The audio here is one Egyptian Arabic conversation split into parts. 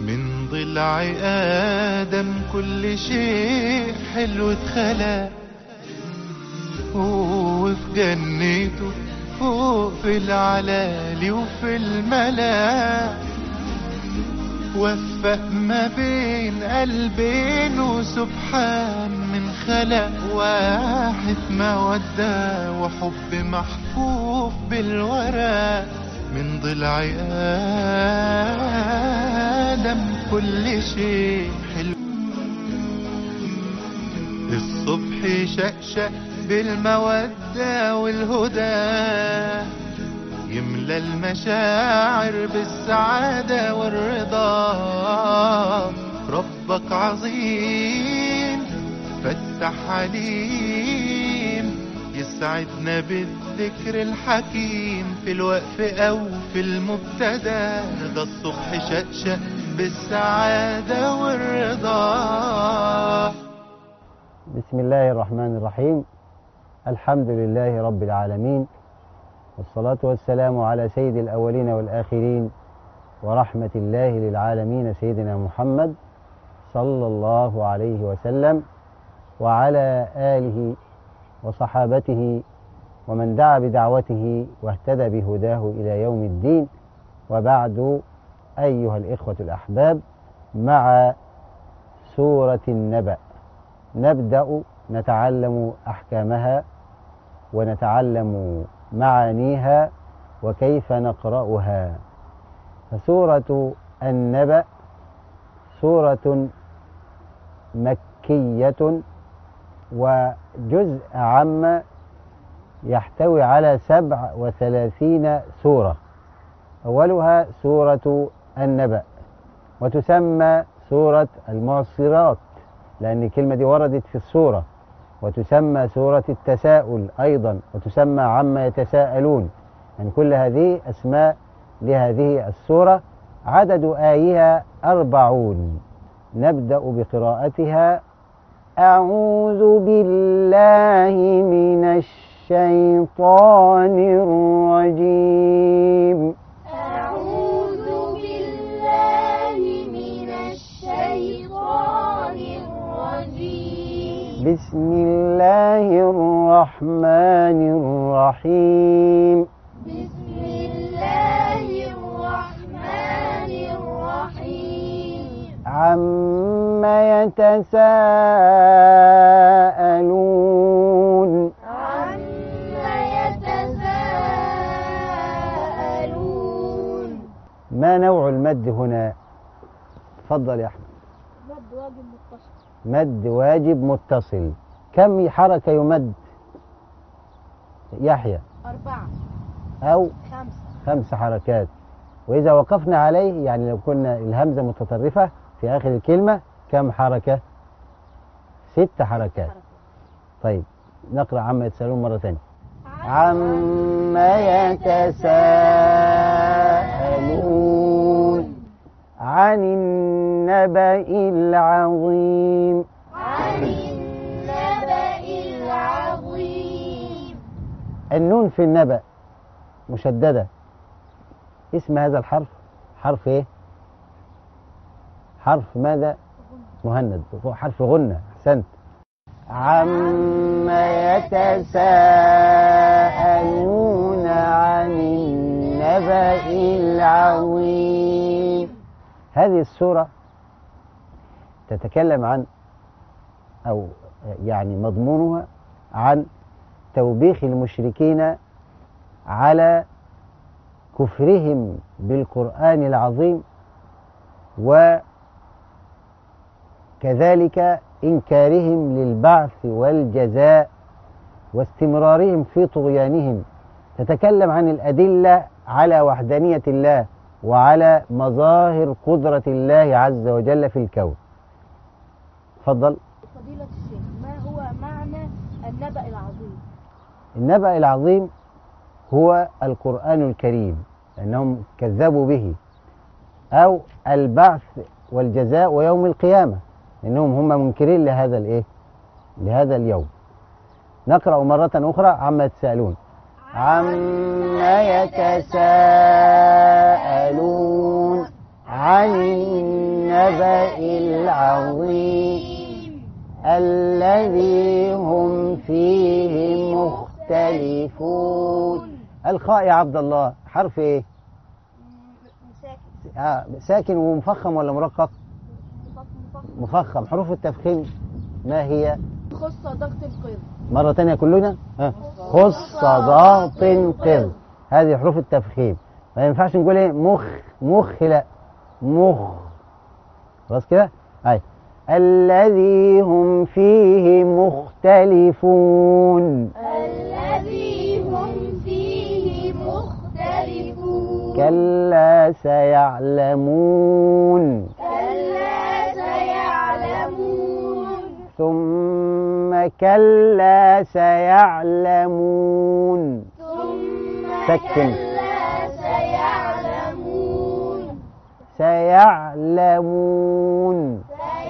من ضلع آدم كل شيء حلو اتخلق وفي جنته فوق في العلالي وفي الملا وفق ما بين قلبين وسبحان من خلق واحد مودة وحب محفوف بالورق من ضلع آدم كل شيء حلو الصبح شقشق بالمودة والهدى يملى المشاعر بالسعادة والرضا ربك عظيم فتح عليم يسعدنا بالذكر الحكيم في الوقف أو في المبتدا ده الصبح شقشق بالسعادة والرضا بسم الله الرحمن الرحيم الحمد لله رب العالمين والصلاة والسلام على سيد الأولين والآخرين ورحمة الله للعالمين سيدنا محمد صلى الله عليه وسلم وعلى آله وصحابته ومن دعا بدعوته واهتدى بهداه إلى يوم الدين وبعد أيها الإخوة الأحباب مع سورة النبأ نبدأ نتعلم أحكامها ونتعلم معانيها وكيف نقرأها فسورة النبأ سورة مكية وجزء عام يحتوي على سبع وثلاثين سورة أولها سورة النبأ وتسمى سورة المعصرات لأن الكلمة دي وردت في السورة وتسمى سورة التساؤل أيضا وتسمى عما يتساءلون يعني كل هذه أسماء لهذه السورة عدد آيها أربعون نبدأ بقراءتها أعوذ بالله من الشيطان الرجيم أعوذ بالله من الشيطان الرجيم بسم الله الرحمن الرحيم بسم الله الرحمن الرحيم عما يتساءلون عما يتساءلون ما نوع المد هنا تفضل يا احمد مد واجب متصل مد واجب متصل كم حركة يمد يحيى أربعة أو خمسة خمس حركات وإذا وقفنا عليه يعني لو كنا الهمزة متطرفة في آخر الكلمة كم حركة ست حركات طيب نقرأ عما يتساءلون مرة ثانية عما يتساءلون عن النبأ العظيم عن النبأ العظيم النون في النبأ مشددة اسم هذا الحرف حرف ايه حرف ماذا مهند حرف غنة احسنت عما يتساءلون عن النبأ العظيم هذه السورة تتكلم عن أو يعني مضمونها عن توبيخ المشركين على كفرهم بالقرآن العظيم وكذلك إنكارهم للبعث والجزاء واستمرارهم في طغيانهم تتكلم عن الأدلة على وحدانية الله وعلى مظاهر قدرة الله عز وجل في الكون تفضل فضيلة الشيخ ما هو معنى النبأ العظيم النبأ العظيم هو القرآن الكريم لأنهم كذبوا به أو البعث والجزاء ويوم القيامة لأنهم هم منكرين لهذا الإيه؟ لهذا اليوم نقرأ مرة أخرى عما يتساءلون عما يتساءلون عن النبأ العظيم الذي هم فيه مختلفون الخاء يا عبد الله حرف ايه مساكن آه ساكن ومفخم ولا مرقق مفخم مفخم حروف التفخيم ما هي خص ضغط القيض مرة تانية كلنا ها خص ضغط قض هذه حروف التفخيم ما ينفعش نقول ايه مخ مخ لا مخ خلاص كده اي الذي هم فيه مختلفون الذي هم فيه مختلفون كلا سيعلمون كلا سيعلمون ثم كلا سيعلمون ثم سكن. كلا سيعلمون سيعلمون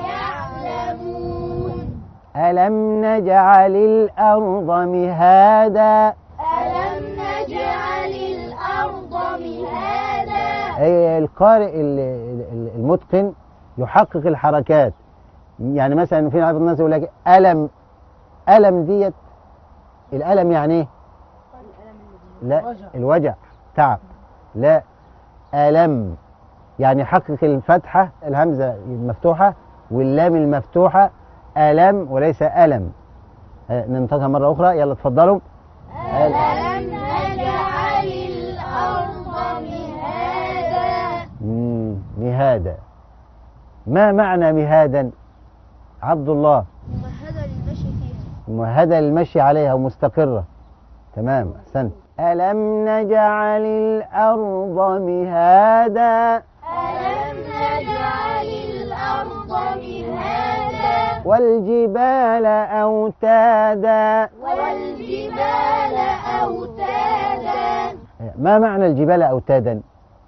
سيعلمون ألم نجعل الأرض مهادا ألم نجعل الأرض مهادا أي القارئ ال- ال- المتقن يحقق الحركات يعني مثلا في بعض الناس يقول لك ألم ألم ديت الألم يعني إيه؟ لا الوجع تعب لا ألم يعني حقق الفتحة الهمزة المفتوحة واللام المفتوحة ألم وليس ألم آه، ننطقها مرة أخرى يلا اتفضلوا ألم نجعل الأرض مهادا مم، مهادا ما معنى مهادا عبد الله ممهدة للمشي فيها مهدة للمشي عليها ومستقرة تمام أحسنت ألم نجعل الأرض مهادا ألم نجعل الأرض مهادا والجبال أوتادا والجبال أوتادا ما معنى الجبال أوتادا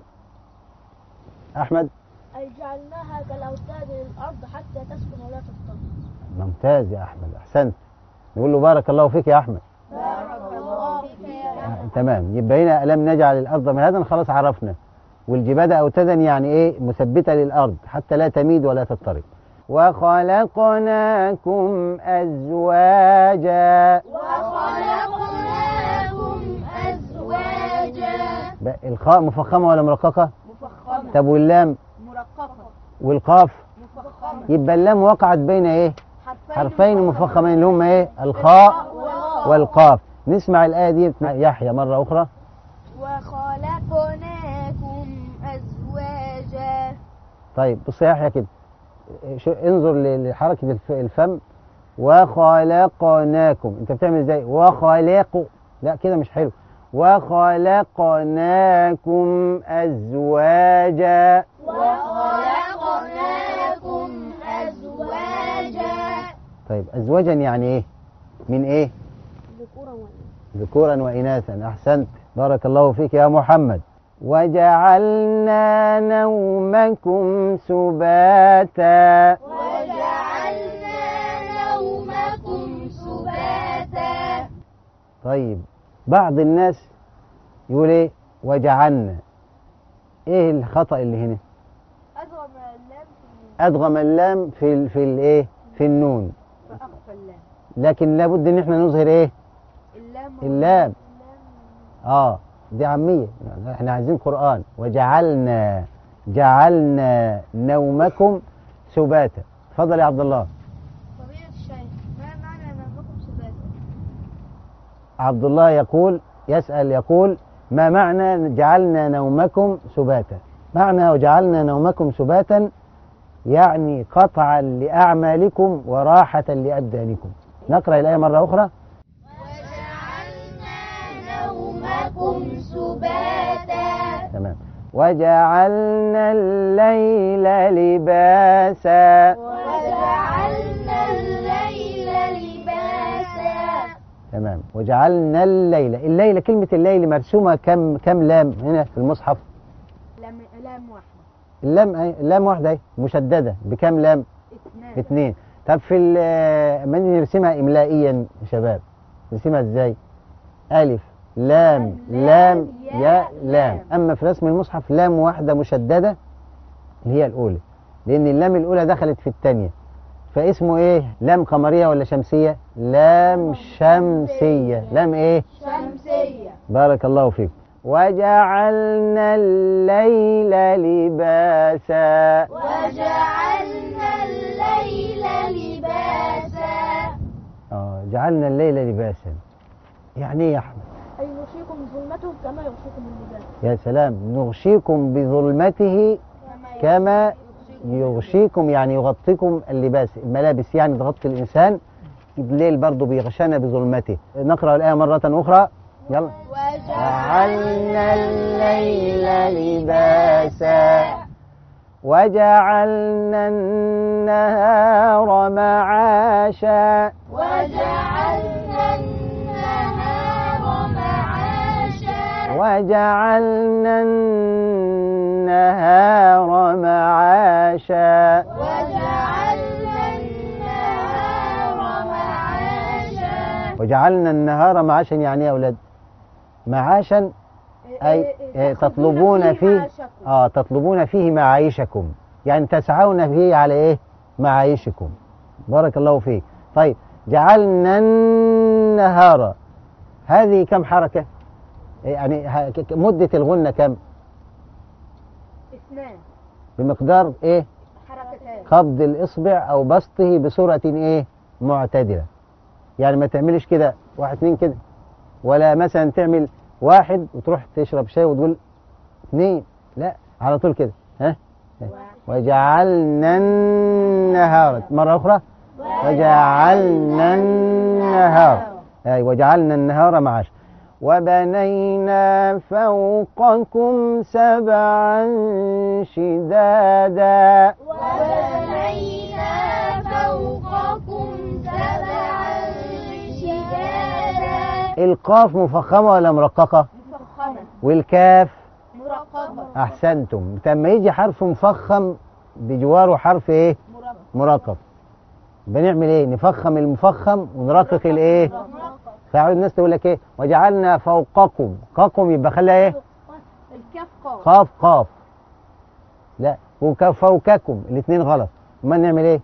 أحمد أي جعلناها كالأوتاد للأرض حتى تسكن ولا تضطر ممتاز يا أحمد أحسنت نقول له بارك الله فيك يا أحمد بارك الله فيك يا آه، تمام يبقى هنا ألم نجعل الأرض مهادا خلاص عرفنا والجبال أوتادا يعني إيه مثبتة للأرض حتى لا تميد ولا تضطرب وخلقناكم أزواجا وخلقناكم أزواجا بقى الخاء مفخمة ولا مرققة؟ مفخمة طب واللام مرققة والقاف مفخمة يبقى اللام وقعت بين إيه؟ حرفين مفخمين اللي هم إيه؟ الخاء والقاف نسمع الآية دي مع يحيى مرة أخرى وخلقناكم أزواجا طيب بص يا يحيى كده شو انظر ل- لحركة الف- الفم وخلقناكم انت بتعمل ازاي وخلقوا لا كده مش حلو وخلقناكم أزواجا وخلقناكم أزواجا طيب أزواجا يعني إيه من إيه ذكورا وإناثا ذكورا وإناثا أحسنت بارك الله فيك يا محمد وجعلنا نومكم سباتا وجعلنا نومكم سباتا طيب بعض الناس يقول ايه وجعلنا ايه الخطأ اللي هنا أضرب اللام ادغم اللام في ال في الايه في النون في أخفى اللام لكن لابد ان احنا نظهر ايه اللام اللام. اه دي عامية احنا عايزين قرآن وجعلنا جعلنا نومكم سباتا اتفضل يا عبد الله فضيلة الشيخ ما معنى نومكم سباتا؟ عبد الله يقول يسأل يقول ما معنى جعلنا نومكم سباتا معنى وجعلنا نومكم سباتا يعني قطعا لأعمالكم وراحة لأبدانكم نقرأ الآية مرة أخرى وجعلنا نومكم سباتا تمام وجعلنا الليل لباسا وجعلنا الليل لباسا تمام وجعلنا الليل الليل كلمة الليل مرسومة كم كم لام هنا في المصحف لام لام واحدة اللام اللام واحدة اهي مشددة بكم لام اثنان اثنين طب في ال- لما نيجي نرسمها إملائيا يا شباب نرسمها ازاي ألف لام لام يا لام أما في رسم المصحف لام واحدة مشددة اللي هي الأولى لأن اللام الأولى دخلت في الثانية فاسمه إيه لام قمرية ولا شمسية لام شمسية لام إيه شمسية بارك الله فيك وجعلنا الليل لباسا وجعلنا الليل لباسا آه جعلنا الليل لباسا يعني ايه يا احمد أي نغشيكم ظلمته كما يغشيكم اللباس يا سلام نغشيكم بظلمته كما يغشيكم يعني يغطيكم اللباس الملابس يعني تغطي الانسان الليل برضه بيغشانا بظلمته نقرا الايه مره اخرى يلا وجعلنا الليل لباسا وجعلنا النهار معاشا وجعلنا النهار معاشا وجعلنا النهار معاشا وجعلنا النهار معاشا وجعلنا النهار معاشا يعني ايه يا اولاد معاشا اي إيه، تطلبون فيه اه تطلبون فيه معايشكم يعني تسعون فيه على ايه معايشكم بارك الله فيك طيب جعلنا النهار هذه كم حركة يعني ه- ك- ك- مدة الغنة كم اثنان بمقدار ايه حركتان قبض الإصبع أو بسطه بصورة إيه معتدلة يعني ما تعملش كده واحد اتنين كده ولا مثلا تعمل واحد وتروح تشرب شاي وتقول اثنين لا على طول كده ها وجعلنا النهار مرة أخرى وجعلنا النهار أي وجعلنا النهار معاش وبنينا فوقكم سبعا شدادا وبنينا فوقكم سبعا شدادا القاف مفخمة ولا مرققة مفخمة والكاف مرقبة أحسنتم لما يجي حرف مفخم بجواره حرف إيه مرقب مرقق بنعمل إيه نفخم المفخم ونرقق الإيه مرقب فيقعد الناس تقول لك إيه وجعلنا فوقكم قاكم يبقى خليها إيه الكاف قاف قاف قاف لا وك- فوقكم الاثنين غلط ما نعمل ايه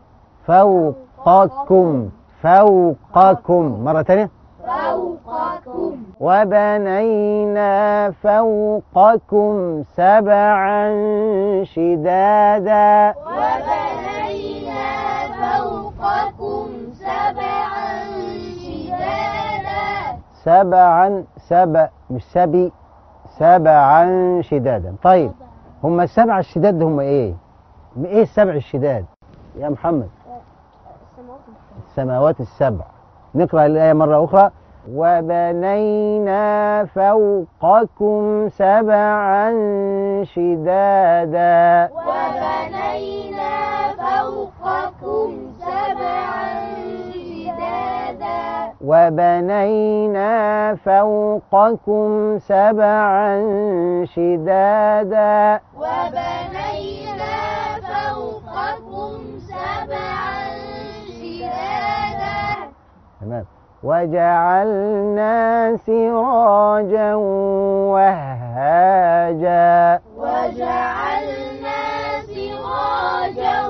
فوقكم فوقكم مرة تانية فوقكم وبنينا فوقكم سبعا شدادا وبنينا فوقكم سبعا شدادا سبعا سبع مش سبي سبعا شدادا طيب هم السبع الشداد هم ايه ايه السبع الشداد يا محمد السماوات السبع نقرأ الآية مرة أخرى وبنينا فوقكم سبعا شدادا وبنينا فوقكم سبعا شدادا وبنينا فوقكم سبعا شدادا وبنينا فوقكم سبعا شدادا تمام وجعلنا سراجا وهاجا وجعلنا سراجا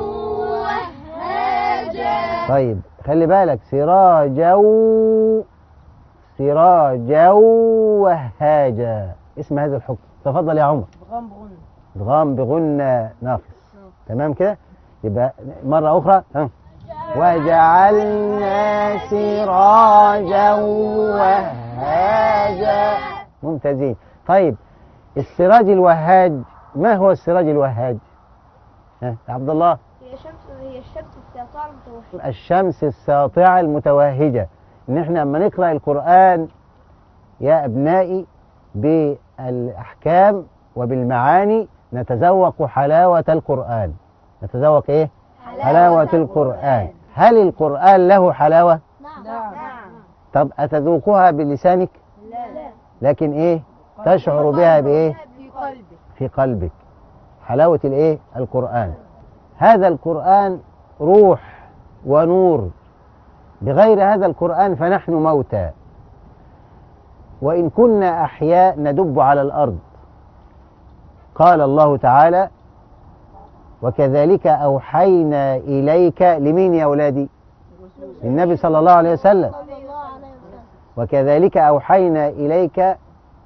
وهاجا طيب خلي بالك سراجا سراجا وهاجا اسم هذا الحكم تفضل يا عمر بغم بغن ادغام بغنى ناقص تمام كده يبقى مرة أخرى ها وجعلنا سراجا وهاجا ممتازين طيب السراج الوهاج ما هو السراج الوهاج ها يا عبد الله هي شمس هي الشمس الساطعة المتوحدة الشمس الساطعة المتوهجة إن إحنا لما نقرأ القرآن يا أبنائي بالأحكام وبالمعاني نتذوق حلاوة القرآن نتذوق إيه؟ حلاوة القرآن هل القرآن له حلاوة؟ نعم طب أتذوقها بلسانك؟ لا لا لكن إيه؟ تشعر بها بإيه؟ في قلبك في قلبك حلاوة الإيه؟ القرآن هذا القرآن روح ونور بغير هذا القرآن فنحن موتى وإن كنا أحياء ندب على الأرض قال الله تعالى وكذلك أوحينا إليك لمين يا أولادي النبي صلى الله عليه وسلم صلى الله عليه وسلم وكذلك أوحينا إليك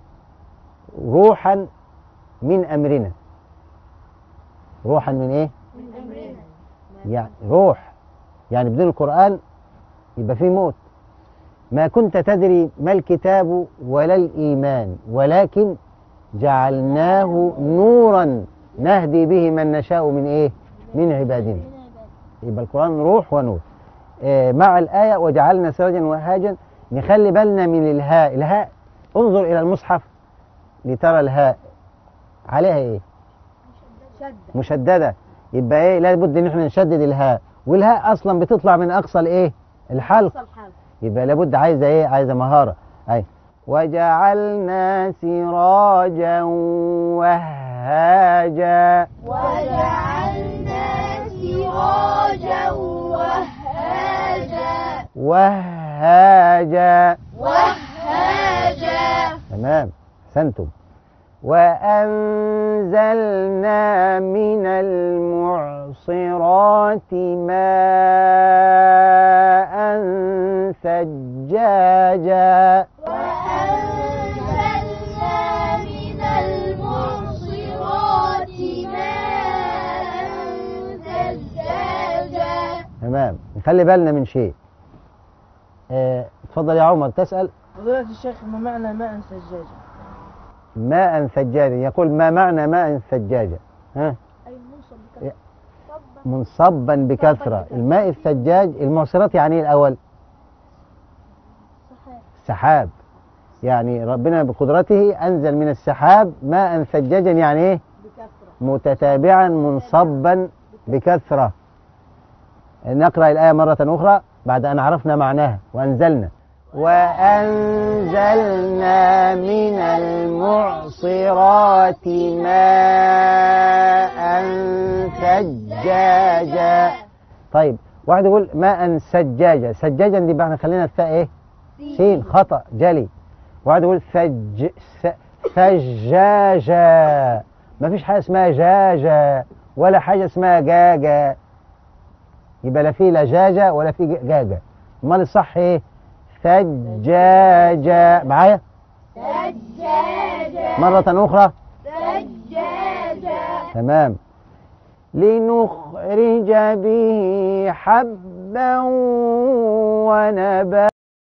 روحا من أمرنا روحا من إيه؟ من أمرنا يعني روح يعني بدون القرآن يبقى فيه موت ما كنت تدري ما الكتاب ولا الإيمان ولكن جعلناه نورا نهدي به من نشاء من إيه؟ من عبادنا يبقى القرآن روح ونور آه، مع الآية وجعلنا سراجا وهاجا نخلي بالنا من الهاء الهاء انظر إلى المصحف لترى الهاء عليها إيه شد مشددة يبقى إيه لابد إن احنا نشدد الهاء والهاء أصلا بتطلع من أقصى الإيه الحلق وصل حال يبقى لابد عايزة إيه عايزة مهارة أي وجعلنا سراجا وهاجا وجعلنا سراجا وهاجا وهاجا وهاجا تمام أحسنتم وأنزلنا من المعصرات ماء ثجاجا وأنزلنا من المعصرات ماء ثجاجا تمام نخلي بالنا من شيء آه، اتفضل يا عمر تسأل فضيلة الشيخ ما معنى ماء ثجاجا؟ ماء ثجاجا يقول ما معنى ماء ثجاجا ها أي منصب يا- صبا منصبا بكثرة بكثرة. الماء الثجاج المعصرات يعني ايه الأول صحيح سحاب يعني ربنا بقدرته أنزل من السحاب ماء ثجاجا يعني ايه بكثرة متتابعا منصبا بكثرة نقرأ الآية مرة أخرى بعد أن عرفنا معناها وأنزلنا وأنزلنا من المعصرات ماء ثجاجا طيب واحد يقول ماء سجاجا سجاجا دي بقى خلينا الثاء ايه سين خطأ جلي واحد يقول ثج ث- ثجاجا ما فيش حاجة اسمها جاجا ولا حاجة اسمها جاجا يبقى لا في لجاجة ولا في ج- جاجا امال الصح ايه ثجاجا معايا ثجاجا مرة أخرى ثجاجا تمام لنخرج به حبا ونباتا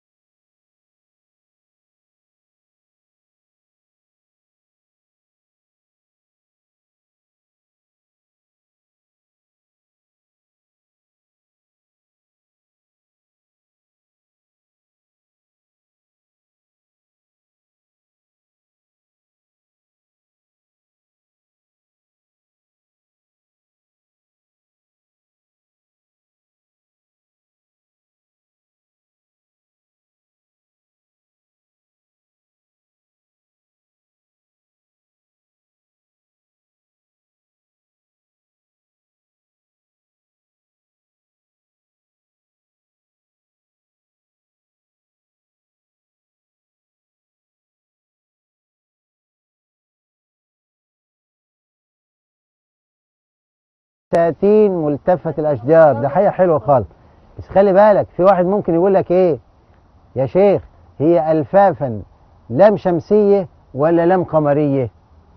ساتين ملتفة الأشجار ده حاجة حلوة خالص بس خلي بالك في واحد ممكن يقول لك إيه يا شيخ هي ألفافا لام شمسية ولا لام قمرية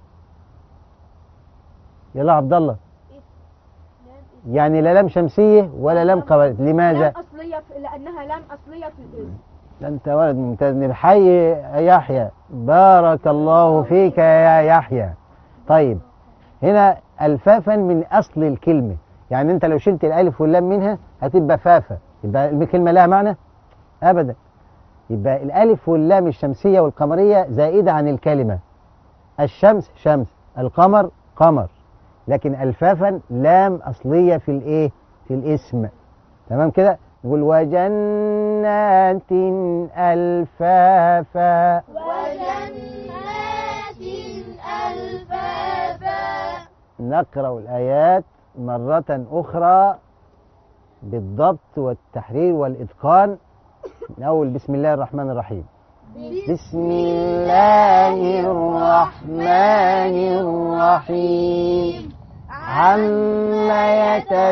يلا عبد الله يعني لا لام شمسية ولا لام قمرية لماذا؟ لام أصلية في لأنها لام أصلية في الاسم ده انت ولد ممتاز نبحي يا يحيى بارك الله فيك يا يحيى طيب هنا الفافا من اصل الكلمه يعني انت لو شلت الالف واللام منها هتبقى فافا يبقى الكلمه لها معنى ابدا يبقى الالف واللام الشمسيه والقمريه زائده عن الكلمه الشمس شمس القمر قمر لكن الفافا لام اصليه في الايه في الاسم تمام كده نقول وجنات الفافا وجنات ألفافا نقرأ الآيات مرة أخرى بالضبط والتحرير والإتقان من أول بسم الله الرحمن الرحيم بسم الله الرحمن الرحيم عما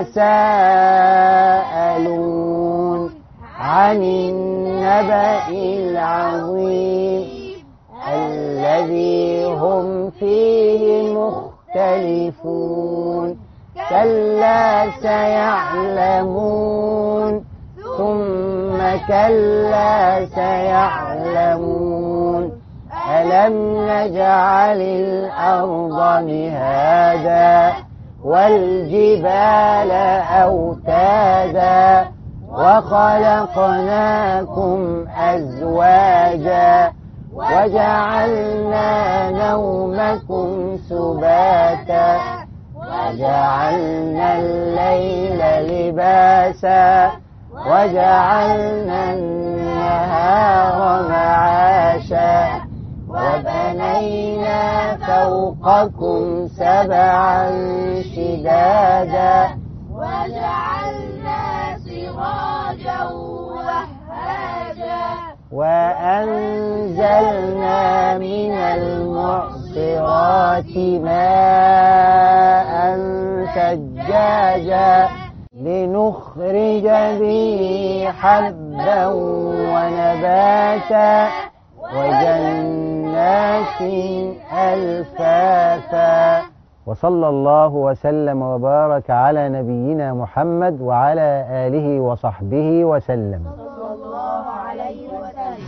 يتساءلون عن النبأ العظيم الذي هم فيه مختلفون كلا سيعلمون ثم كلا سيعلمون ألم نجعل الأرض مهادا والجبال أوتادا وخلقناكم أزواجا وجعلنا نومكم سباتا وجعلنا الليل لباسا وجعلنا النهار معاشا وبنينا فوقكم سبعا شدادا وجعلنا سراجا وهاجا وأنزلنا من المعصرات ماء ثجاجا لنخرج به حبا ونباتا وجنات ألفافا وصلى الله وسلم وبارك على نبينا محمد وعلى آله وصحبه وسلم صلى الله عليه وسلم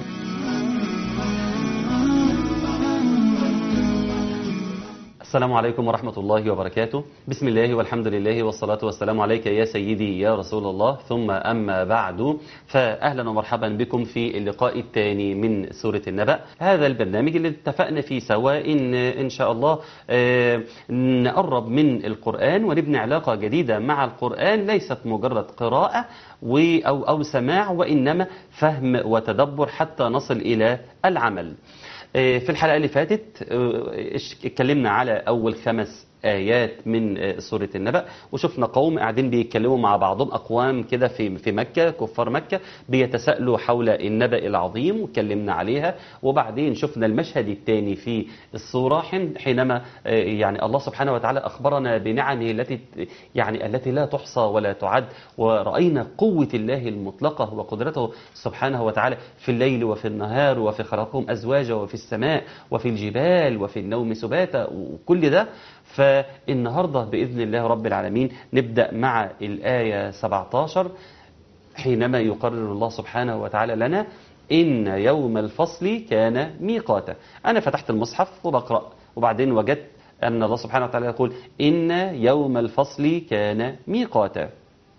السلام عليكم ورحمة الله وبركاته بسم الله والحمد لله والصلاة والسلام عليك يا سيدي يا رسول الله ثم أما بعد فأهلا ومرحبا بكم في اللقاء الثاني من سورة النبأ هذا البرنامج اللي اتفقنا فيه سواء إن, إن شاء الله آه، نقرب من القرآن ونبني علاقة جديدة مع القرآن ليست مجرد قراءة و- أو, أو سماع وإنما فهم وتدبر حتى نصل إلى العمل آه، في الحلقة اللي فاتت آه، اش- اتكلمنا على أول خمس آيات من آه، سورة النبأ وشفنا قوم قاعدين بيتكلموا مع بعضهم أقوام كده في في مكة كفار مكة بيتساءلوا حول النبأ العظيم واتكلمنا عليها وبعدين شفنا المشهد الثاني في السورة حين- حينما آه، يعني الله سبحانه وتعالى أخبرنا بنعمه التي يعني التي لا تحصى ولا تعد ورأينا قوة الله المطلقة وقدرته سبحانه وتعالى في الليل وفي النهار وفي خلقهم أزواجا وفي السماء وفي الجبال وفي النوم سباتا وكل ده فالنهاردة بإذن الله رب العالمين نبدأ مع الآية 17 حينما يقرر الله سبحانه وتعالى لنا إن يوم الفصل كان ميقاتا أنا فتحت المصحف وبقرأ وبعدين وجدت أن الله سبحانه وتعالى يقول إن يوم الفصل كان ميقاتا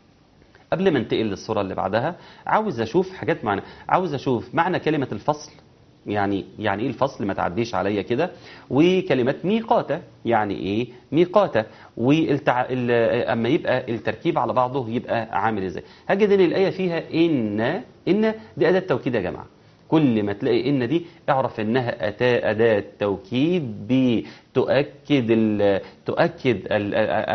قبل ما انتقل للصورة اللي بعدها عاوز أشوف حاجات معنى عاوز أشوف معنى كلمة الفصل يعني يعني ايه الفصل ما تعديش عليا كده وكلمة ميقاتة يعني ايه ميقاتة والتع... ال... اما يبقى التركيب على بعضه يبقى عامل ازاي هجد ان الايه فيها ان ان دي اداه توكيد يا جماعه كل ما تلاقي ان دي اعرف انها أتا اداه توكيد بتؤكد ال... تؤكد ال...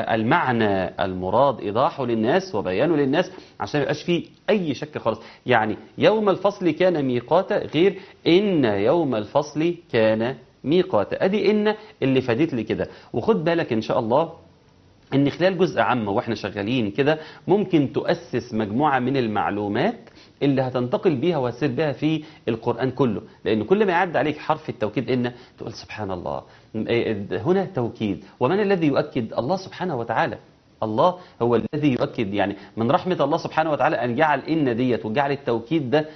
المعنى المراد ايضاحه للناس وبيانه للناس عشان ما يبقاش فيه اي شك خالص يعني يوم الفصل كان ميقاتا غير ان يوم الفصل كان ميقاتا ادي ان اللي فادت لي كده وخد بالك ان شاء الله ان خلال جزء عام واحنا شغالين كده ممكن تؤسس مجموعة من المعلومات اللي هتنتقل بيها وهتسير بيها في القرآن كله لأن كل ما يعد عليك حرف التوكيد إن تقول سبحان الله هنا توكيد ومن الذي يؤكد الله سبحانه وتعالى الله هو الذي يؤكد يعني من رحمة الله سبحانه وتعالى أن جعل إن ديت وجعل التوكيد ده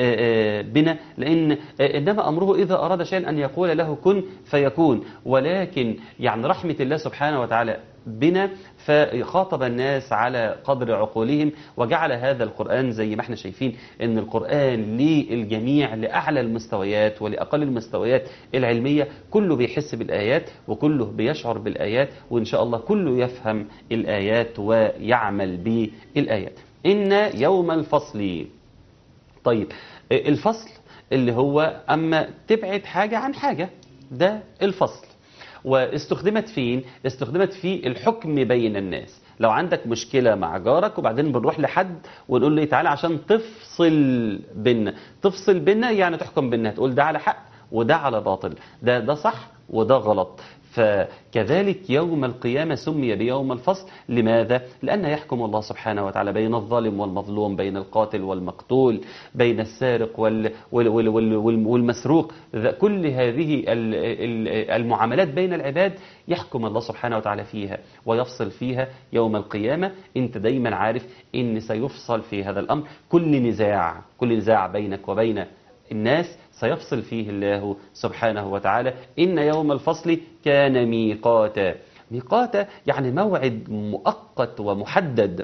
بنا لأن إنما أمره إذا أراد شيئا أن يقول له كن فيكون ولكن يعني رحمة الله سبحانه وتعالى بنا فخاطب الناس على قدر عقولهم وجعل هذا القرآن زي ما احنا شايفين ان القرآن للجميع لأعلى المستويات ولأقل المستويات العلمية كله بيحس بالآيات وكله بيشعر بالآيات وإن شاء الله كله يفهم الآيات ويعمل بالآيات إن يوم الفصل طيب الفصل اللي هو أما تبعد حاجة عن حاجة ده الفصل واستخدمت فين استخدمت في الحكم بين الناس لو عندك مشكلة مع جارك وبعدين بنروح لحد ونقول له تعالى عشان تفصل بينا تفصل بينا يعني تحكم بينا تقول ده على حق وده على باطل ده ده صح وده غلط فكذلك يوم القيامة سمي بيوم الفصل لماذا؟ لأن يحكم الله سبحانه وتعالى بين الظالم والمظلوم بين القاتل والمقتول بين السارق وال وال وال وال وال والمسروق ذا- كل هذه ال- ال- المعاملات بين العباد يحكم الله سبحانه وتعالى فيها ويفصل فيها يوم القيامة انت دايما عارف ان سيفصل في هذا الأمر كل نزاع كل نزاع بينك وبين الناس سيفصل فيه الله سبحانه وتعالى إن يوم الفصل كان ميقاتا ميقاتا يعني موعد مؤقت ومحدد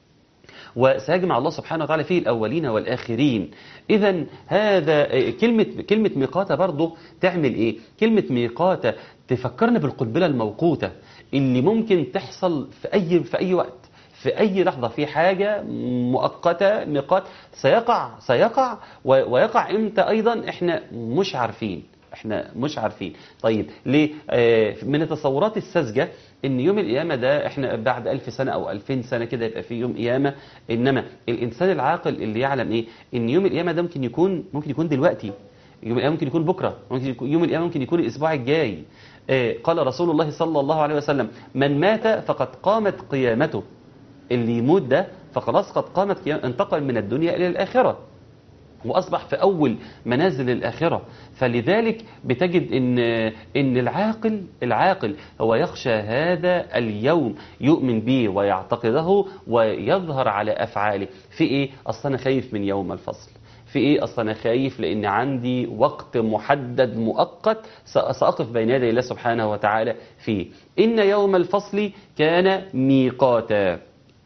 وسيجمع الله سبحانه وتعالى فيه الأولين والآخرين إذا هذا كلمة كلمة ميقاتة برضه تعمل إيه؟ كلمة ميقاتة تفكرنا بالقنبلة الموقوتة اللي ممكن تحصل في أي في أي وقت في أي لحظة في حاجة مؤقتة ميقات سيقع سيقع و- ويقع إمتى أيضا إحنا مش عارفين احنا مش عارفين طيب ليه آه من التصورات الساذجه ان يوم القيامه ده احنا بعد ألف سنه او ألفين سنه كده يبقى في يوم قيامه انما الانسان العاقل اللي يعلم ايه ان يوم القيامه ده ممكن يكون ممكن يكون دلوقتي يوم القيامه ممكن يكون بكره ممكن يكون يوم القيامه ممكن يكون الاسبوع الجاي آه قال رسول الله صلى الله عليه وسلم من مات فقد قامت قيامته اللي يموت ده فخلاص قد قامت قيام انتقل من الدنيا الى الاخره واصبح في اول منازل الاخره فلذلك بتجد ان ان العاقل العاقل هو يخشى هذا اليوم يؤمن به ويعتقده ويظهر على افعاله في ايه اصل انا خايف من يوم الفصل في ايه اصل انا خايف لان عندي وقت محدد مؤقت س- ساقف بين يدي الله سبحانه وتعالى فيه ان يوم الفصل كان ميقاتا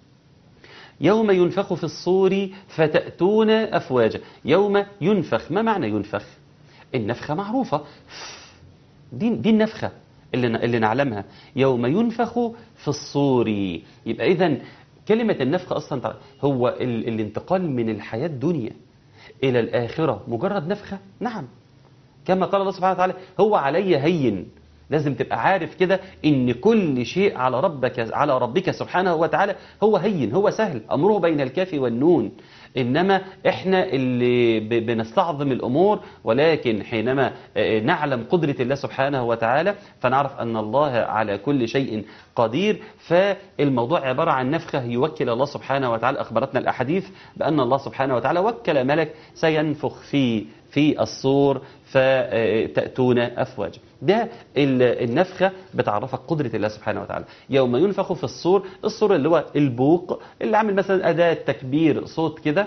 يوم ينفخ في الصور فتأتون أفواجا يوم ينفخ ما معنى ينفخ النفخة معروفة دي, دي النفخة اللي, اللي نعلمها يوم ينفخ في الصور يبقى إذا كلمة النفخة أصلا تع- هو ال الانتقال من الحياة الدنيا إلى الآخرة مجرد نفخة نعم كما قال الله سبحانه وتعالى هو علي هين لازم تبقى عارف كده ان كل شيء على ربك على ربك سبحانه وتعالى هو هين هو سهل امره بين الكاف والنون انما احنا اللي ب- بنستعظم الامور ولكن حينما آه، نعلم قدره الله سبحانه وتعالى فنعرف ان الله على كل شيء قدير فالموضوع عباره عن نفخه يوكل الله سبحانه وتعالى اخبرتنا الاحاديث بان الله سبحانه وتعالى وكل ملك سينفخ في في الصور فتأتون أفواجا ده ال- النفخة بتعرفك قدرة الله سبحانه وتعالى يوم ينفخ في الصور الصور اللي هو البوق اللي عامل مثلا أداة تكبير صوت كده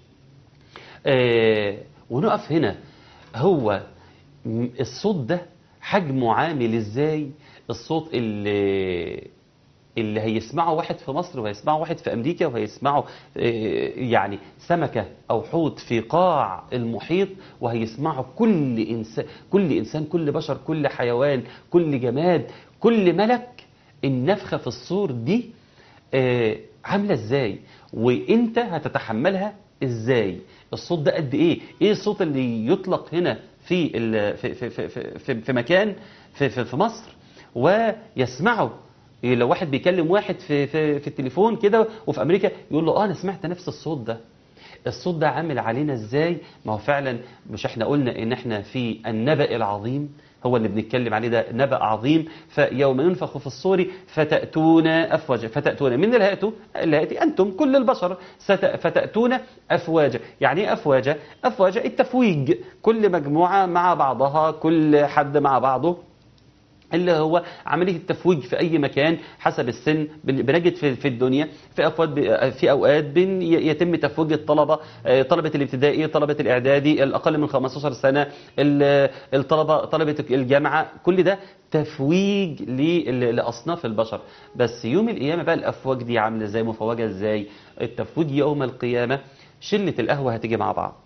آه، ونقف هنا هو م- الصوت ده حجمه عامل ازاي الصوت اللي اللي هيسمعه واحد في مصر وهيسمعه واحد في امريكا وهيسمعه آه، يعني سمكه او حوت في قاع المحيط وهيسمعه كل انسان كل انسان كل بشر كل حيوان كل جماد كل ملك النفخه في الصور دي آه، عامله ازاي وانت هتتحملها ازاي الصوت ده قد ايه ايه الصوت اللي يطلق هنا في ال- في في في في, في, في مكان في, في, في مصر ويسمعه لو واحد بيكلم واحد في في في التليفون كده وفي امريكا يقول له اه انا سمعت نفس الصوت ده الصوت ده عامل علينا ازاي ما هو فعلا مش احنا قلنا ان احنا في النبأ العظيم هو اللي بنتكلم عليه ده نبأ عظيم فيوم ينفخ في الصور فتأتون أفواجا فتأتون من الهاتوا الهاتي أنتم كل البشر ست- فتأتون أفواجا يعني إيه أفواجا أفواجا التفويج كل مجموعة مع بعضها كل حد مع بعضه اللي هو عملية التفويج في أي مكان حسب السن بن- بنجد في في الدنيا في أفواد ب- في أوقات بن ي- يتم تفويج الطلبة آه، طلبة الابتدائي طلبة الإعدادي الأقل من 15 سنة ال- الطلبة طلبة الجامعة كل ده تفويج لل- لأصناف البشر بس يوم القيامة بقى الأفواج دي عاملة ازاي مفوجة ازاي التفويج يوم القيامة شلة القهوة هتيجي مع بعض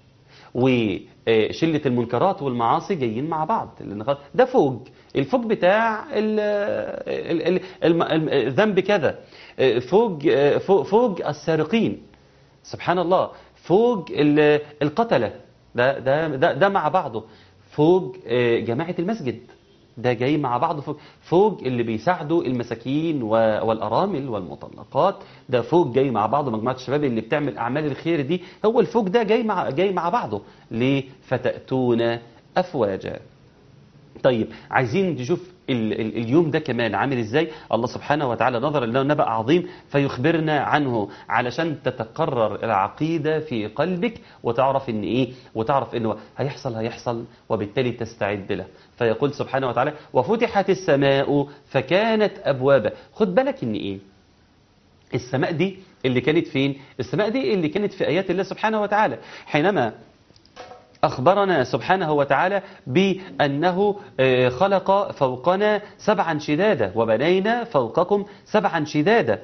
وشلة المنكرات والمعاصي جايين مع بعض لأن خلاص ده فوج الفوج بتاع ال- ال- ال- الم- الم- الذنب كذا فوج فوج- فوج السارقين سبحان الله فوج ال- القتلة ده ده ده, ده مع بعضه فوج آه، جماعة المسجد ده جاي مع بعضه فوج, فوج اللي بيساعدوا المساكين و- والأرامل والمطلقات ده فوج جاي مع بعضه مجموعة الشباب اللي بتعمل أعمال الخير دي هو الفوج ده جاي مع جاي مع بعضه ليه فتأتون أفواجا طيب عايزين نشوف ال ال اليوم ده كمان عامل ازاي الله سبحانه وتعالى نظر انه نبأ عظيم فيخبرنا عنه علشان تتقرر العقيدة في قلبك وتعرف ان ايه وتعرف انه هيحصل هيحصل وبالتالي تستعد له فيقول سبحانه وتعالى وفتحت السماء فكانت ابوابا خد بالك ان ايه السماء دي اللي كانت فين السماء دي اللي كانت في آيات الله سبحانه وتعالى حينما أخبرنا سبحانه وتعالى بأنه آه، خلق فوقنا سبعا شدادا وبنينا فوقكم سبعا شدادا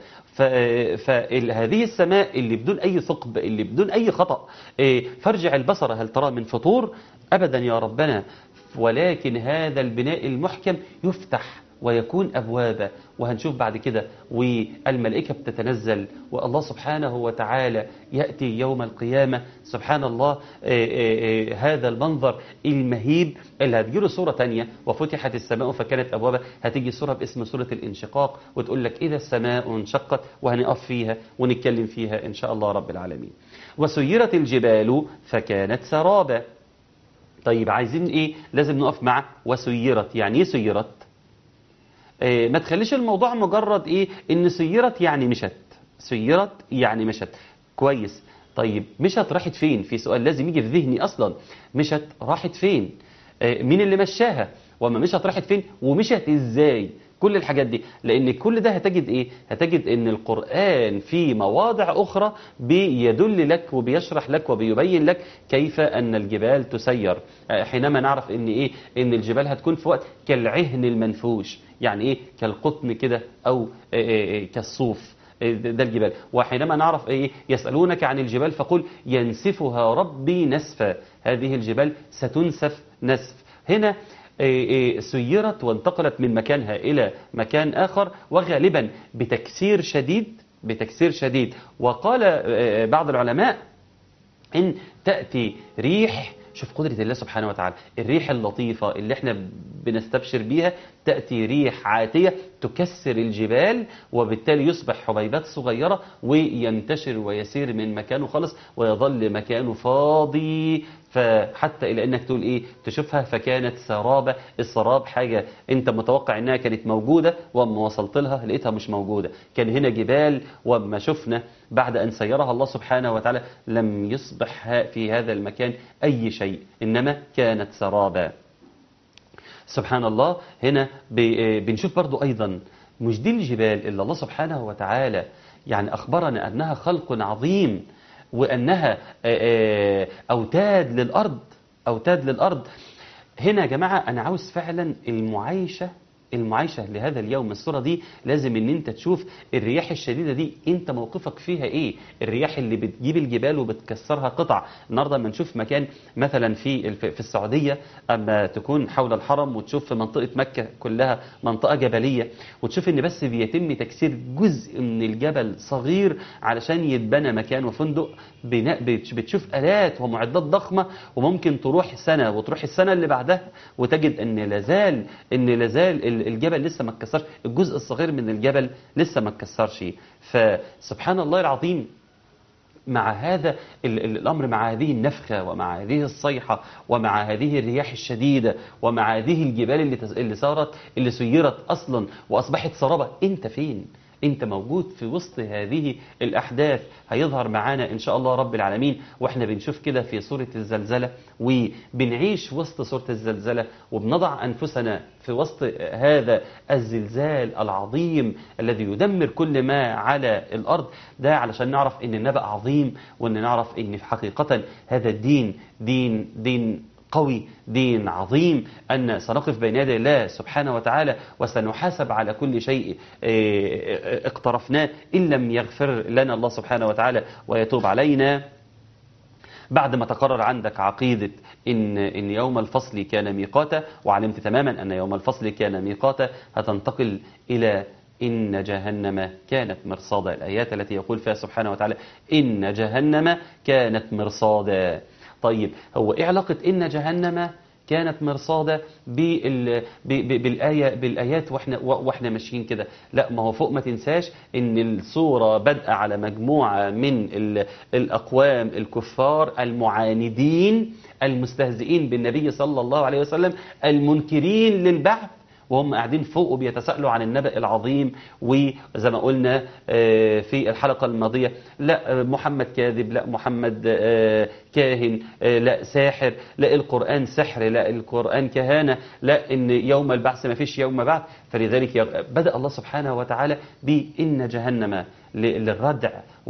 فهذه السماء اللي بدون أي ثقب اللي بدون أي خطأ آه، فارجع البصر هل ترى من فطور أبدا يا ربنا ولكن هذا البناء المحكم يفتح ويكون أبوابا وهنشوف بعد كده والملائكة بتتنزل والله سبحانه وتعالى يأتي يوم القيامة سبحان الله آه، آه، آه، هذا المنظر المهيب اللي هتجيله صورة تانية وفتحت السماء فكانت أبوابا هتيجي صورة باسم سورة الانشقاق وتقول لك إذا السماء انشقت وهنقف فيها ونتكلم فيها إن شاء الله رب العالمين وسيرت الجبال فكانت سرابا طيب عايزين ايه لازم نقف مع وسيرت يعني ايه سيرت آه، ما تخليش الموضوع مجرد ايه ان سيرت يعني مشت سيرت يعني مشت كويس طيب مشت راحت فين في سؤال لازم يجي في ذهني اصلا مشت راحت فين آه، مين اللي مشاها وما مشت راحت فين ومشت ازاي كل الحاجات دي لان كل ده هتجد ايه هتجد ان القرآن في مواضع اخرى بيدل لك وبيشرح لك وبيبين لك كيف ان الجبال تسير آه، حينما نعرف ان ايه ان الجبال هتكون في وقت كالعهن المنفوش يعني ايه كالقطن كده او آه، آه، آه، كالصوف آه، ده الجبال وحينما نعرف ايه يسألونك عن الجبال فقل ينسفها ربي نسفا هذه الجبال ستنسف نسف هنا إيه إيه سيرت وانتقلت من مكانها إلى مكان آخر وغالبا بتكسير شديد بتكسير شديد وقال آه، بعض العلماء إن تأتي ريح شوف قدرة الله سبحانه وتعالى الريح اللطيفة اللي احنا بنستبشر بيها تأتي ريح عاتية تكسر الجبال وبالتالي يصبح حبيبات صغيرة وينتشر ويسير من مكانه خالص ويظل مكانه فاضي فحتى إلى أنك تقول إيه تشوفها فكانت سرابة السراب حاجة أنت متوقع أنها كانت موجودة وأما وصلت لها لقيتها مش موجودة كان هنا جبال وأما شفنا بعد أن سيرها الله سبحانه وتعالى لم يصبح ها- في هذا المكان أي شيء إنما كانت سرابا سبحان الله هنا ب- بنشوف برضو أيضا مش دي الجبال اللي الله سبحانه وتعالى يعني أخبرنا أنها خلق عظيم وأنها آه، آه، أوتاد للأرض أوتاد للأرض هنا يا جماعة أنا عاوز فعلا المعايشة المعايشة لهذا اليوم الصورة دي لازم ان انت تشوف الرياح الشديدة دي انت موقفك فيها ايه الرياح اللي بتجيب الجبال وبتكسرها قطع النهاردة لما نشوف مكان مثلا في الف- في السعودية اما تكون حول الحرم وتشوف في منطقة مكة كلها منطقة جبلية وتشوف ان بس بيتم تكسير جزء من الجبل صغير علشان يتبنى مكان وفندق بناء بتش- بتشوف آلات ومعدات ضخمة وممكن تروح سنة وتروح السنة اللي بعدها وتجد ان لازال ان لازال ال- الجبل لسه ما اتكسرش الجزء الصغير من الجبل لسه ما اتكسرش فسبحان الله العظيم مع هذا ال- ال- الأمر مع هذه النفخة ومع هذه الصيحة ومع هذه الرياح الشديدة ومع هذه الجبال اللي, تز- اللي صارت اللي سيرت أصلا وأصبحت سرابة أنت فين؟ أنت موجود في وسط هذه الأحداث هيظهر معانا إن شاء الله رب العالمين وإحنا بنشوف كده في سورة الزلزلة وبنعيش وسط سورة الزلزلة وبنضع أنفسنا في وسط هذا الزلزال العظيم الذي يدمر كل ما على الأرض ده علشان نعرف إن النبأ عظيم وإن نعرف إن في حقيقة هذا الدين دين دين قوي دين عظيم أن سنقف بين يدي الله سبحانه وتعالى وسنحاسب على كل شيء آه، اقترفناه إن لم يغفر لنا الله سبحانه وتعالى ويتوب علينا بعد ما تقرر عندك عقيدة إن, إن يوم الفصل كان ميقاتا وعلمت تماما أن يوم الفصل كان ميقاتا هتنتقل إلى إن جهنم كانت مرصادا الآيات التي يقول فيها سبحانه وتعالى إن جهنم كانت مرصادا طيب هو إيه علاقة إن جهنم كانت مرصادة بال... ب... ب... بالآية بالآيات واحنا واحنا ماشيين كده لا ما هو فوق ما تنساش ان السورة بادئه على مجموعة من ال... الأقوام الكفار المعاندين المستهزئين بالنبي صلى الله عليه وسلم المنكرين للبعث وهم قاعدين فوق وبيتساءلوا عن النبأ العظيم وزي ما قلنا آه، في الحلقة الماضية لا آه، محمد كاذب لا محمد آه، كاهن آه، لا ساحر لا القرآن سحر لا القرآن كهانة لا إن يوم البعث ما فيش يوم بعد فلذلك يغ- بدأ الله سبحانه وتعالى بإن جهنم ل- للردع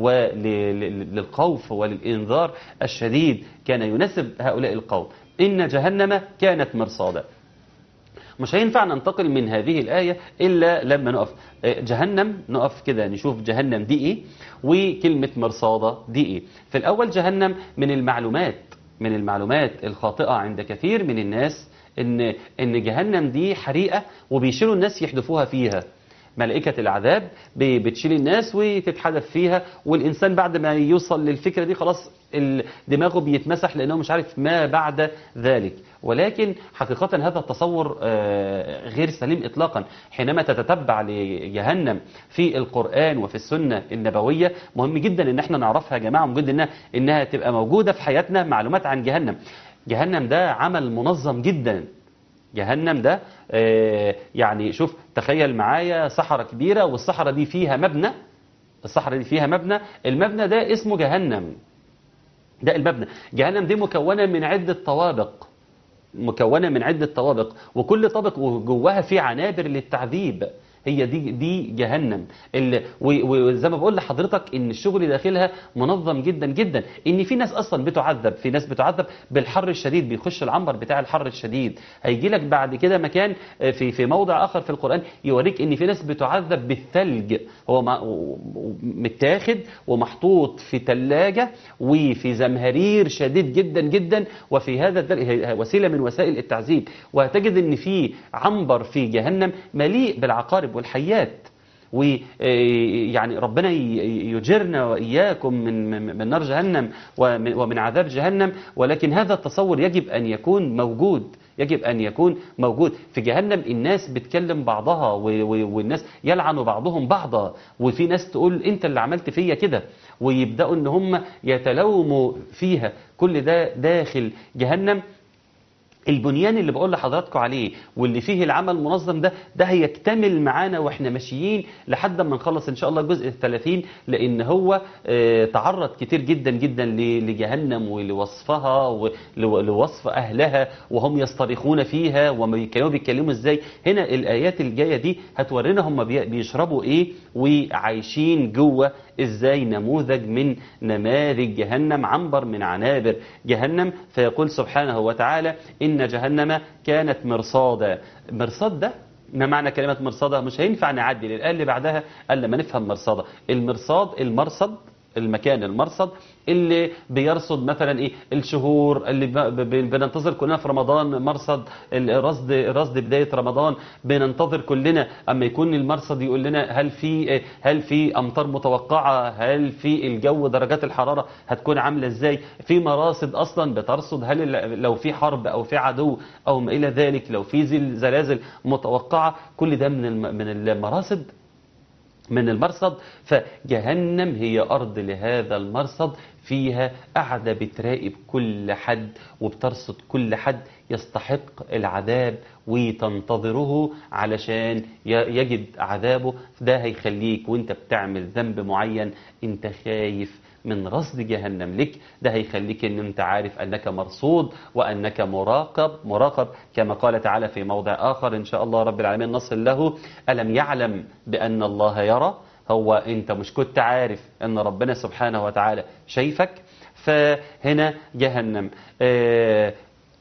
وللخوف وللإنذار الشديد كان يناسب هؤلاء القوم إن جهنم كانت مرصادا مش هينفع ننتقل من هذه الآية إلا لما نقف آه، جهنم نقف كده نشوف جهنم دي إيه وكلمة مرصادة دي إيه في الأول جهنم من المعلومات من المعلومات الخاطئة عند كثير من الناس إن إن جهنم دي حريقة وبيشيلوا الناس يحدفوها فيها ملائكة العذاب ب- بتشيل الناس وتتحدث فيها والإنسان بعد ما يوصل للفكرة دي خلاص ال- دماغه بيتمسح لأنه مش عارف ما بعد ذلك ولكن حقيقة هذا التصور آه، غير سليم إطلاقا حينما تتتبع لجهنم في القرآن وفي السنة النبوية مهم جدا إن احنا نعرفها يا جماعة مهم جدا إنها, إنها تبقى موجودة في حياتنا معلومات عن جهنم جهنم ده عمل منظم جدا جهنم ده آه، يعني شوف تخيل معايا صحراء كبيرة والصحراء دي فيها مبنى الصحراء دي فيها مبنى المبنى ده اسمه جهنم ده المبنى جهنم دي مكونة من عدة طوابق مكونة من عدة طوابق وكل طابق جواها فيه عنابر للتعذيب هي دي دي جهنم اللي و- وزي ما بقول لحضرتك ان الشغل اللي داخلها منظم جدا جدا ان في ناس اصلا بتعذب في ناس بتعذب بالحر الشديد بيخش العنبر بتاع الحر الشديد هيجي لك بعد كده مكان آه، في في موضع اخر في القران يوريك ان في ناس بتعذب بالثلج هو مع- و- و- متاخد ومحطوط في ثلاجه وفي زمهرير شديد جدا جدا وفي هذا الدل- هي- وسيله من وسائل التعذيب وهتجد ان في عنبر في جهنم مليء بالعقارب والحيات ويعني ربنا ي- يجرنا واياكم من من من نار جهنم ومن ومن عذاب جهنم ولكن هذا التصور يجب ان يكون موجود يجب ان يكون موجود في جهنم الناس بتكلم بعضها و- و- والناس يلعن بعضهم بعضا وفي ناس تقول انت اللي عملت فيا كده ويبداوا ان هم يتلوموا فيها كل ده داخل جهنم البنيان اللي بقول لحضراتكم عليه واللي فيه العمل المنظم ده ده هيكتمل معانا واحنا ماشيين لحد ما نخلص ان شاء الله الجزء الثلاثين لان هو آه، تعرض كتير جدا جدا ل- لجهنم ولوصفها ولوصف اهلها وهم يصطرخون فيها وما كانوا بيتكلموا ازاي هنا الايات الجايه دي هتورينا هم بي- بيشربوا ايه وعايشين جوه ازاي نموذج من نماذج جهنم عنبر من عنابر جهنم فيقول سبحانه وتعالى إن جهنم كانت مرصادا مرصاد ده ما معنى كلمة مرصادة مش هينفع نعدي للآية اللي بعدها قال لما نفهم مرصادة المرصاد المرصد المكان المرصد اللي بيرصد مثلا ايه الشهور اللي ب- ب- بننتظر كلنا في رمضان مرصد الرصد رصد بدايه رمضان بننتظر كلنا اما يكون المرصد يقول لنا هل في هل في امطار متوقعه هل في الجو درجات الحراره هتكون عامله ازاي في مراصد اصلا بترصد هل ال- لو في حرب او في عدو او ما الى ذلك لو في زل- زلازل متوقعه كل ده من الم- من المراصد من المرصد فجهنم هي أرض لهذا المرصد فيها قاعدة بتراقب كل حد وبترصد كل حد يستحق العذاب وتنتظره علشان ي- يجد عذابه ده هيخليك وانت بتعمل ذنب معين انت خايف من رصد جهنم لك ده هيخليك ان انت عارف انك مرصود وانك مراقب مراقب كما قال تعالى في موضع اخر ان شاء الله رب العالمين نصل له الم يعلم بان الله يرى هو انت مش كنت عارف ان ربنا سبحانه وتعالى شايفك فهنا جهنم آه،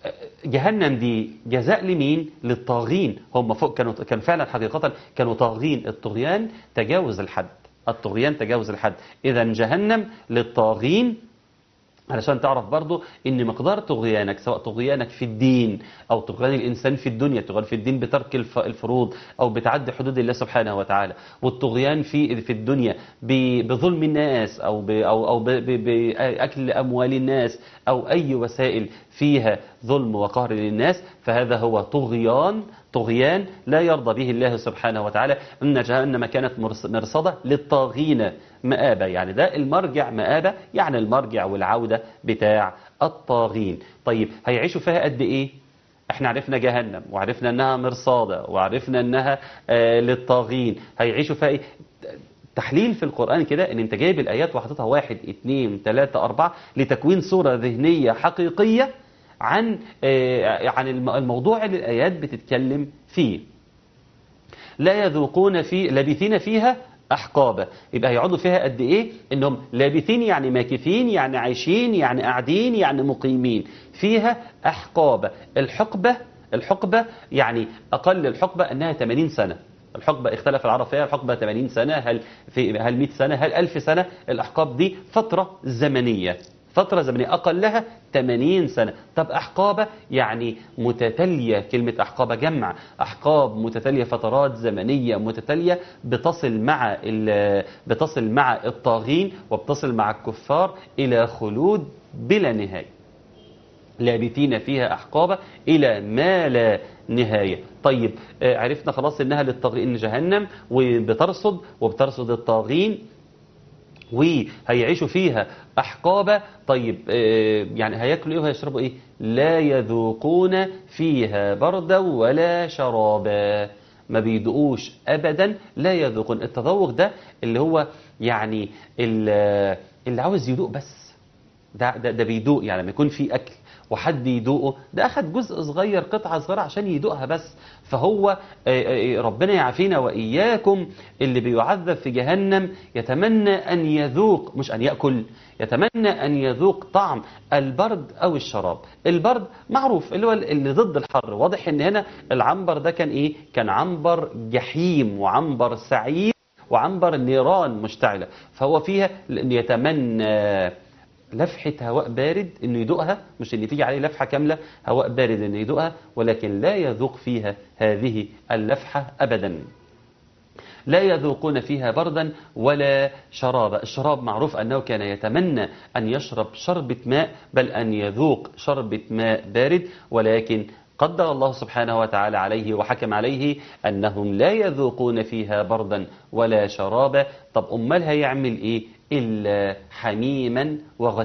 جهنم دي جزاء لمين للطاغين هم فوق كانوا كان فعلا حقيقة كانوا طاغين الطغيان تجاوز الحد الطغيان تجاوز الحد اذا جهنم للطاغين علشان تعرف برضو ان مقدار طغيانك سواء طغيانك في الدين او طغيان الانسان في الدنيا طغيان في الدين بترك الف- الفروض او بتعدي حدود الله سبحانه وتعالى والطغيان في في الدنيا ب- بظلم الناس او ب او او ب- ب- باكل اموال الناس او اي وسائل فيها ظلم وقهر للناس فهذا هو طغيان طغيان لا يرضى به الله سبحانه وتعالى ان جهنم كانت مرص- مرصده للطاغين مآبة يعني ده المرجع مآبة يعني المرجع والعودة بتاع الطاغين طيب هيعيشوا فيها قد ايه احنا عرفنا جهنم وعرفنا انها مرصادة وعرفنا انها آه للطاغين هيعيشوا فيها ايه تحليل في القرآن كده ان انت جايب الايات وحطيتها واحد اتنين تلاتة اربعة لتكوين صورة ذهنية حقيقية عن آه عن الم- الموضوع اللي الايات بتتكلم فيه لا يذوقون في لابثين فيها أحقابا يبقى هيقعدوا فيها قد إيه إنهم لابثين يعني ماكثين يعني عايشين يعني قاعدين يعني مقيمين فيها أحقابا الحقبة الحقبة يعني أقل الحقبة أنها 80 سنة الحقبة اختلف العرب فيها الحقبة 80 سنة هل في هل 100 سنة هل 1000 سنة الأحقاب دي فترة زمنية فترة زمنية أقلها 80 سنة طب أحقابة يعني متتالية كلمة أحقابة جمع أحقاب متتالية فترات زمنية متتالية بتصل مع ال- بتصل مع الطاغين وبتصل مع الكفار إلى خلود بلا نهاية لابثين فيها أحقابا إلى ما لا نهاية طيب آه، عرفنا خلاص إنها للطاغين جهنم وبترصد وبترصد الطاغين وهيعيشوا فيها أحقابا طيب آه، يعني هياكلوا إيه وهيشربوا إيه لا يذوقون فيها بردا ولا شرابا ما بيدقوش أبدا لا يذوقون التذوق ده اللي هو يعني ال- اللي عاوز يدوق بس ده, ده, ده بيدوق يعني لما يكون في أكل وحد يدوقه ده أخد جزء صغير قطعة صغيرة عشان يدوقها بس فهو آه، آه، ربنا يعافينا وإياكم اللي بيعذب في جهنم يتمنى أن يذوق مش أن يأكل يتمنى أن يذوق طعم البرد أو الشراب البرد معروف اللي هو اللي ضد الحر واضح أن هنا العنبر ده كان إيه كان عنبر جحيم وعنبر سعير وعنبر نيران مشتعلة فهو فيها لأن يتمنى لفحة هواء بارد انه يدوقها مش ان تيجي عليه لفحة كاملة هواء بارد انه يدوقها ولكن لا يذوق فيها هذه اللفحة ابدا لا يذوقون فيها بردا ولا شرابا الشراب معروف أنه كان يتمنى أن يشرب شربة ماء بل أن يذوق شربة ماء بارد ولكن قدر الله سبحانه وتعالى عليه وحكم عليه أنهم لا يذوقون فيها بردا ولا شرابا طب أمال هيعمل إيه إلا حميما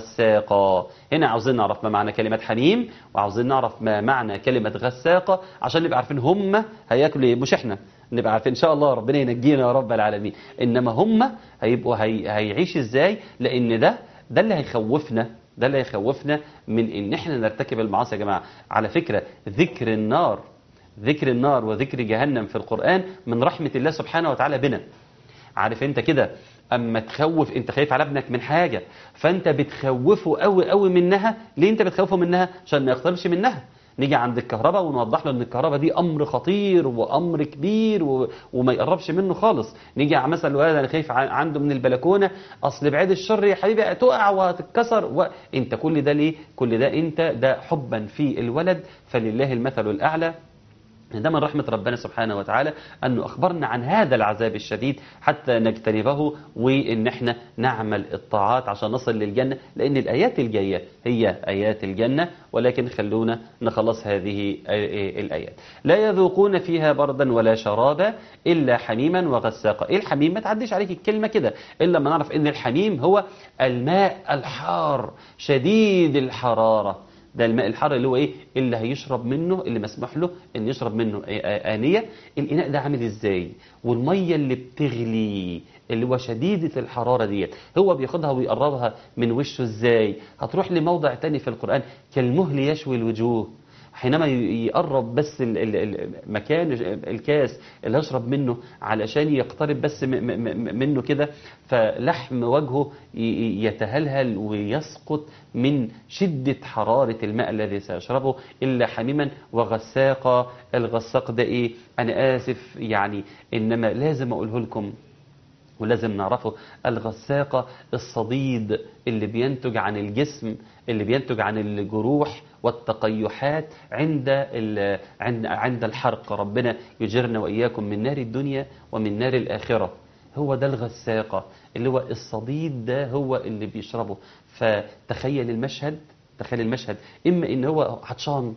وغساقا هنا عاوزين نعرف ما معنى كلمة حميم وعاوزين نعرف ما معنى كلمة غساقة عشان نبقى عارفين هم هياكلوا إيه مش إحنا نبقى عارفين إن شاء الله ربنا ينجينا يا رب العالمين إنما هم هيبقوا هي هيعيش إزاي لأن ده ده اللي هيخوفنا ده اللي هيخوفنا من ان احنا نرتكب المعاصي يا جماعه على فكره ذكر النار ذكر النار وذكر جهنم في القران من رحمه الله سبحانه وتعالى بنا عارف انت كده اما تخوف انت خايف على ابنك من حاجه فانت بتخوفه قوي قوي منها ليه انت بتخوفه منها عشان ما يقتربش منها نيجي عند الكهرباء ونوضح له ان الكهرباء دي امر خطير وامر كبير و... وما يقربش منه خالص نيجي على مثلا الولد انا خايف ع- عنده من البلكونه اصل بعيد الشر يا حبيبي تقع وهتتكسر وانت كل ده ليه كل ده انت ده حبا في الولد فلله المثل الاعلى ده من رحمة ربنا سبحانه وتعالى أنه أخبرنا عن هذا العذاب الشديد حتى نجتنبه وإن احنا نعمل الطاعات عشان نصل للجنة لأن الآيات الجاية هي آيات الجنة ولكن خلونا نخلص هذه الآيات لا يذوقون فيها بردا ولا شرابا إلا حميما وغساقا إيه الحميم ما تعديش عليك الكلمة كده إلا ما نعرف إن الحميم هو الماء الحار شديد الحرارة ده الماء الحار اللي هو ايه اللي هيشرب منه اللي مسموح له ان يشرب منه آ- آ- آنية الإناء ده عامل ازاي والمية اللي بتغلي اللي هو شديدة الحرارة ديت هو بياخدها ويقربها من وشه ازاي هتروح لموضع تاني في القرآن كالمهل يشوي الوجوه حينما ي- يقرب بس ال- ال- ال- مكان الكاس اللي هشرب منه علشان يقترب بس م- م- م- منه كده فلحم وجهه ي- ي- يتهلهل ويسقط من شدة حرارة الماء الذي سيشربه إلا حميما وغساقا الغساق ده إيه أنا آسف يعني إنما لازم أقوله لكم ولازم نعرفه الغساقة الصديد اللي بينتج عن الجسم اللي بينتج عن الجروح والتقيحات عند ال- عند عند الحرق ربنا يجرنا وإياكم من نار الدنيا ومن نار الآخرة هو ده الغساقة اللي هو الصديد ده هو اللي بيشربه فتخيل المشهد تخيل المشهد إما إن هو عطشان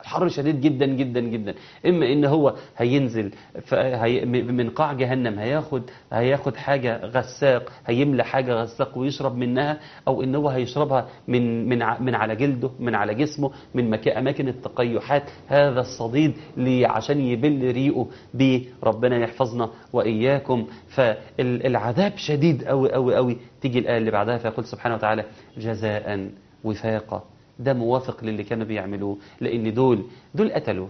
حر شديد جدا جدا جدا اما ان هو هينزل فهي من قاع جهنم هياخد هياخد حاجه غساق هيملى حاجه غساق ويشرب منها او ان هو هيشربها من من ع- من على جلده من على جسمه من مكا اماكن التقيحات هذا الصديد لي عشان يبل ريقه بيه ربنا يحفظنا واياكم فالعذاب شديد قوي قوي قوي تيجي الايه اللي بعدها فيقول سبحانه وتعالى جزاء وفاقا ده موافق للي كانوا بيعملوه لان دول دول قتلوا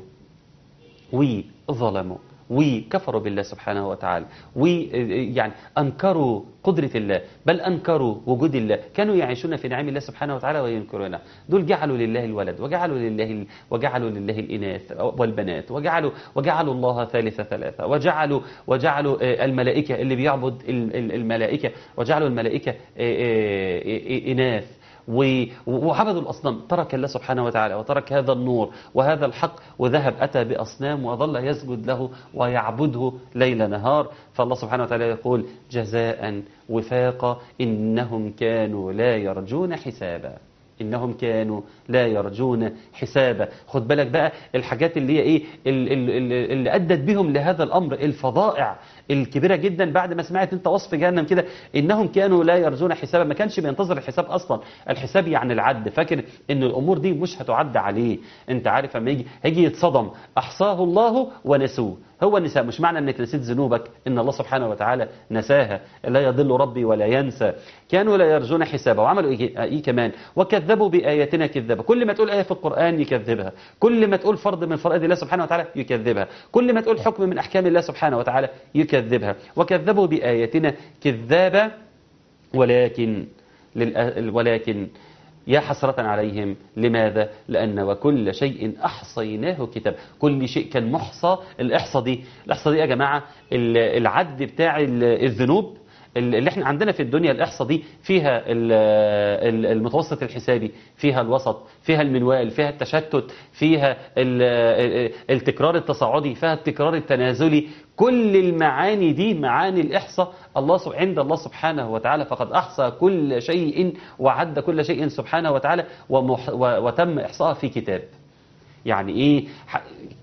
وظلموا وكفروا بالله سبحانه وتعالى ويعني أنكروا قدرة الله بل أنكروا وجود الله كانوا يعيشون في نعم الله سبحانه وتعالى وينكرونه دول جعلوا لله الولد وجعلوا لله وجعلوا لله الإناث والبنات وجعلوا وجعلوا الله ثالث ثلاثة وجعلوا وجعلوا آه، الملائكة اللي بيعبد ال- ال- الملائكة وجعلوا الملائكة آه، آه، آه، إناث و- وعبدوا الأصنام ترك الله سبحانه وتعالى وترك هذا النور وهذا الحق وذهب أتى بأصنام وظل يسجد له ويعبده ليل نهار فالله سبحانه وتعالى يقول جزاء وفاقا إنهم كانوا لا يرجون حسابا إنهم كانوا لا يرجون حسابا خد بالك بقى الحاجات اللي هي إيه ال- ال- ال- اللي أدت بهم لهذا الأمر الفظائع الكبيرة جدا بعد ما سمعت انت وصف جهنم كده انهم كانوا لا يرجون حسابا ما كانش بينتظر الحساب اصلا الحساب يعني العد فاكر ان الامور دي مش هتعد عليه انت عارف لما يجي هيجي يتصدم احصاه الله ونسوه هو النساء مش معنى انك نسيت ذنوبك ان الله سبحانه وتعالى نساها لا يضل ربي ولا ينسى كانوا لا يرجون حسابا وعملوا ايه, إيه كمان وكذبوا باياتنا كذابا كل ما تقول ايه في القران يكذبها كل ما تقول فرض من فرائض الله سبحانه وتعالى يكذبها كل ما تقول حكم من احكام الله سبحانه وتعالى يكذبها وكذبوا باياتنا كذابا ولكن للأ... ولكن يا حسرة عليهم لماذا؟ لأن وكل شيء أحصيناه كتاب كل شيء كان محصى الإحصى دي الإحصى دي يا جماعة ال- العد بتاع ال- الذنوب اللي احنا عندنا في الدنيا الإحصى دي فيها ال- ال- المتوسط الحسابي فيها الوسط فيها المنوال فيها التشتت فيها ال- التكرار التصاعدي فيها التكرار التنازلي كل المعاني دي معاني الإحصاء الله سب- عند الله سبحانه وتعالى فقد أحصى كل شيء وعد كل شيء سبحانه وتعالى ومح- و- وتم إحصاءها في كتاب يعني ايه ح-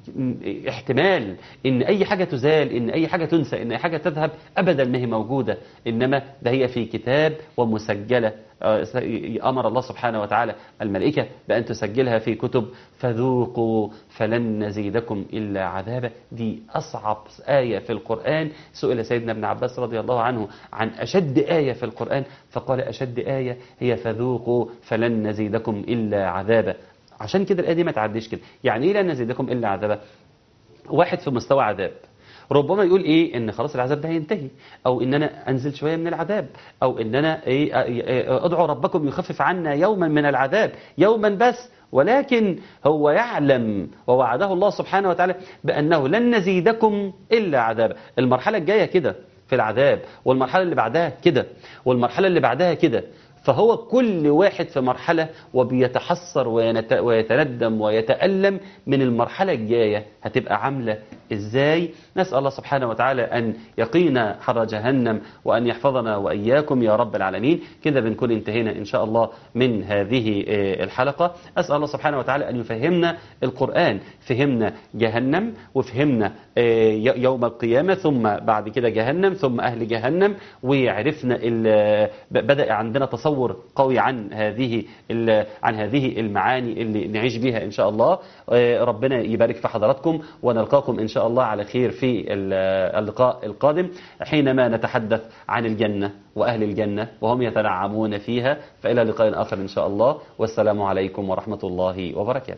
احتمال ان اي حاجة تزال ان اي حاجة تنسى ان اي حاجة تذهب ابدا ما هي موجودة انما ده هي في كتاب ومسجلة آه، س- امر الله سبحانه وتعالى الملائكة بان تسجلها في كتب فذوقوا فلن نزيدكم الا عذابا دي اصعب آية في القرآن سئل سيدنا ابن عباس رضي الله عنه عن اشد آية في القرآن فقال اشد آية هي فذوقوا فلن نزيدكم الا عذابا عشان كده الآية دي ما تعديش كده يعني ايه لا نزيدكم الا عذابا واحد في مستوى عذاب ربما يقول ايه ان خلاص العذاب ده هينتهي او ان انا انزل شويه من العذاب او ان انا ايه إيه، ادعوا ربكم يخفف عنا يوما من العذاب يوما بس ولكن هو يعلم ووعده الله سبحانه وتعالى بانه لن نزيدكم الا عذابا المرحله الجايه كده في العذاب والمرحله اللي بعدها كده والمرحله اللي بعدها كده فهو كل واحد في مرحلة وبيتحسر وينت- ويتندم ويتألم من المرحلة الجاية هتبقى عاملة ازاي نسأل الله سبحانه وتعالى أن يقينا حر جهنم وأن يحفظنا وإياكم يا رب العالمين كده بنكون انتهينا إن شاء الله من هذه آه، الحلقة أسأل الله سبحانه وتعالى أن يفهمنا القرآن فهمنا جهنم وفهمنا آه، ي- يوم القيامة ثم بعد كده جهنم ثم أهل جهنم وعرفنا ال- ب- بدأ عندنا تصور قوي عن هذه ال- عن هذه المعاني اللي نعيش بها إن شاء الله آه، ربنا يبارك في حضراتكم ونلقاكم إن شاء الله على خير في ال- اللقاء القادم حينما نتحدث عن الجنة وأهل الجنة وهم يتنعمون فيها فإلى لقاء آخر إن شاء الله والسلام عليكم ورحمة الله وبركاته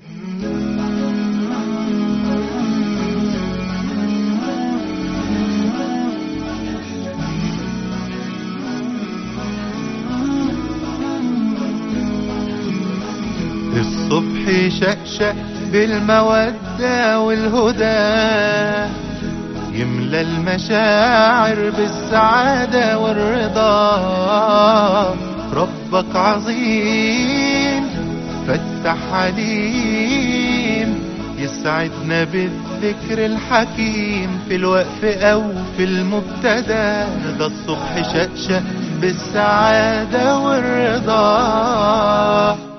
الصبح شقشق بالمودة والهدى يملى المشاعر بالسعادة والرضا ربك عظيم فتح عليم يسعدنا بالذكر الحكيم في الوقف أو في المبتدا ده الصبح شقشق بالسعادة والرضا